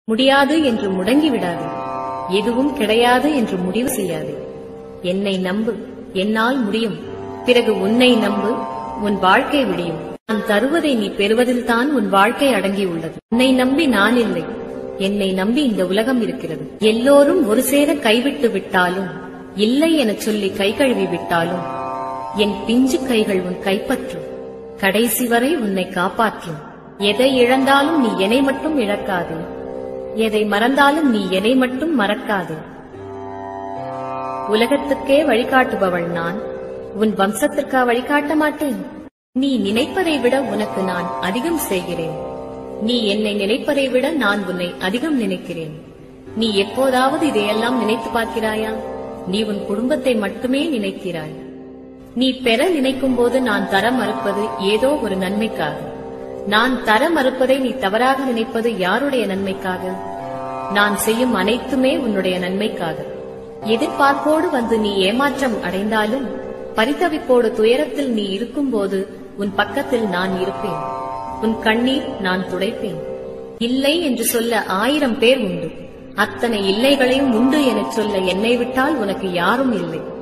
முடியாது என்று முடங்கி விடாதே எதுவும் கிடையாது என்று முடிவு செய்யாதே என்னை நம்பு என்னால் முடியும் பிறகு உன்னை நம்பு உன் வாழ்க்கை விடியும் நான் தருவதை நீ பெறுவதில்தான் உன் வாழ்க்கை அடங்கியுள்ளது உன்னை நம்பி நான் இல்லை என்னை நம்பி இந்த உலகம் இருக்கிறது எல்லோரும் ஒரு சேர கைவிட்டு விட்டாலும் இல்லை எனச் சொல்லி கை கழுவி விட்டாலும் என் பிஞ்சு கைகள் உன் கைப்பற்றும் கடைசி வரை உன்னை காப்பாற்றும் எதை இழந்தாலும் நீ என்னை மட்டும் இழக்காதே எதை மறந்தாலும் நீ என்னை மட்டும் மறக்காதே உலகத்துக்கே வழிகாட்டுபவள் நான் உன் வம்சத்திற்கா வழிகாட்ட மாட்டேன் நீ நினைப்பதை விட உனக்கு நான் அதிகம் செய்கிறேன் நீ என்னை நினைப்பதை விட நான் உன்னை அதிகம் நினைக்கிறேன் நீ எப்போதாவது இதையெல்லாம் நினைத்து பார்க்கிறாயா நீ உன் குடும்பத்தை மட்டுமே நினைக்கிறாய் நீ பெற நினைக்கும் போது நான் தர மறுப்பது ஏதோ ஒரு நன்மைக்காக நான் தர மறுப்பதை நீ தவறாக நினைப்பது யாருடைய நன்மைக்காக நான் செய்யும் அனைத்துமே உன்னுடைய நன்மைக்காக எதிர்பார்ப்போடு வந்து நீ ஏமாற்றம் அடைந்தாலும் பரிதவிப்போடு துயரத்தில் நீ இருக்கும்போது உன் பக்கத்தில் நான் இருப்பேன் உன் கண்ணீர் நான் துடைப்பேன் இல்லை என்று சொல்ல ஆயிரம் பேர் உண்டு அத்தனை இல்லைகளையும் உண்டு எனச் சொல்ல என்னை விட்டால் உனக்கு யாரும் இல்லை